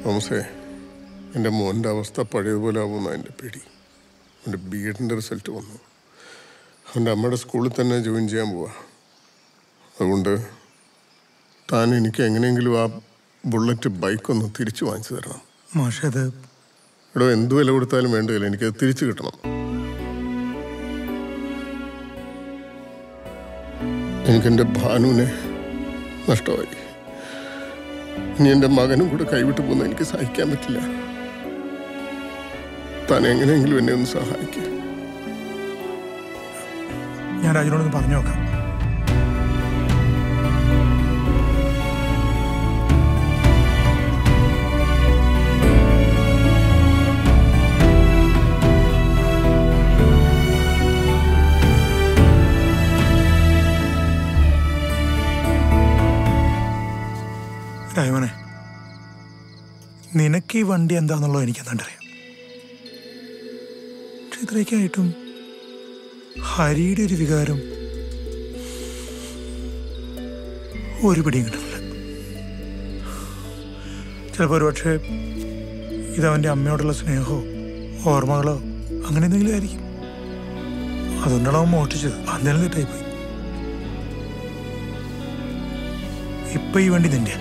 തോമസേ എൻ്റെ മോൻ്റെ അവസ്ഥ പഴയതുപോലെ ആവുമെന്ന് എൻ്റെ പേടി അവൻ്റെ ബി എഡിൻ്റെ റിസൾട്ട് വന്നു അവൻ്റെ അമ്മയുടെ സ്കൂളിൽ തന്നെ ജോയിൻ ചെയ്യാൻ പോവാ അതുകൊണ്ട് താൻ എനിക്ക് എങ്ങനെയെങ്കിലും ആ ബുള്ളറ്റ് ബൈക്കൊന്ന് തിരിച്ചു വാങ്ങിച്ചു തരണം മാഷെ അത് ഇവിടെ എന്ത് വില കൊടുത്താലും വേണ്ടതില്ല എനിക്കത് തിരിച്ചു കിട്ടണം എനിക്കെൻ്റെ ഭാനുവിനെ നഷ്ടമായി ഇനി എൻ്റെ മകനും കൂടെ കൈവിട്ട് പോകുന്ന എനിക്ക് സഹിക്കാൻ പറ്റില്ല താൻ എങ്ങനെയെങ്കിലും എന്നെ ഒന്ന് സഹായിക്കുക ഞാൻ രാജുനോടൊന്ന് പറഞ്ഞു നോക്കാം രാജമോനെ നിനക്ക് ഈ വണ്ടി എന്താന്നുള്ളത് എനിക്ക് എന്താണ്ടറിയാം പക്ഷെ ഇത്രയൊക്കെയായിട്ടും ഹരിയുടെ ഒരു വികാരം ഒരു പിടിയും കിട്ടുന്നില്ല ചിലപ്പോൾ ഒരുപക്ഷെ ഇതവൻ്റെ അമ്മയോടുള്ള സ്നേഹമോ ഓർമ്മകളോ അങ്ങനെ എന്തെങ്കിലും ആയിരിക്കും അതുകൊണ്ടാണ് അവൻ മോഷ്ടിച്ചത് അന്നേരം തെറ്റായിപ്പോയി ഇപ്പൊ ഈ വണ്ടി നിന്റെ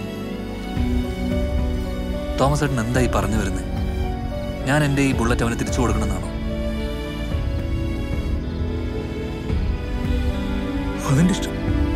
തോമസ് ഏട്ടൻ എന്തായി പറഞ്ഞു വരുന്നത് ഞാൻ എൻ്റെ ഈ ബുള്ളറ്റ് അവന് തിരിച്ചു കൊടുക്കണമെന്നാണോ അതിന്റെ ഇഷ്ടം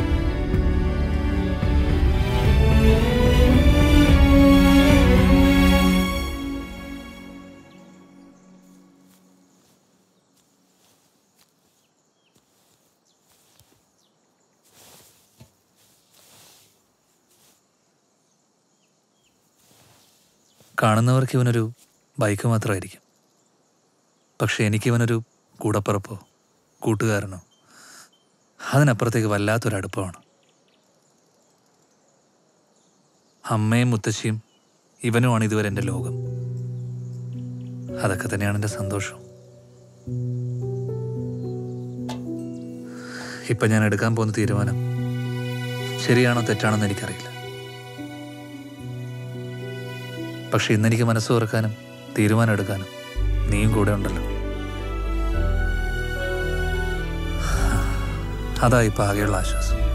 കാണുന്നവർക്ക് ഇവനൊരു ബൈക്ക് മാത്രമായിരിക്കും പക്ഷെ എനിക്ക് ഇവനൊരു കൂടപ്പിറപ്പോ കൂട്ടുകാരനോ അതിനപ്പുറത്തേക്ക് വല്ലാത്തൊരു അടുപ്പമാണ് അമ്മയും മുത്തശ്ശിയും ഇവനുമാണ് ഇതുവരെ എൻ്റെ ലോകം അതൊക്കെ തന്നെയാണ് എൻ്റെ സന്തോഷം ഇപ്പം ഞാൻ എടുക്കാൻ പോകുന്ന തീരുമാനം ശരിയാണോ തെറ്റാണോ എന്ന് എനിക്കറിയില്ല പക്ഷെ ഇന്നെനിക്ക് മനസ്സ് തുറക്കാനും തീരുമാനം എടുക്കാനും നീയും കൂടെ ഉണ്ടല്ലോ അതാ ഇപ്പം ആകെയുള്ള ആശ്വാസം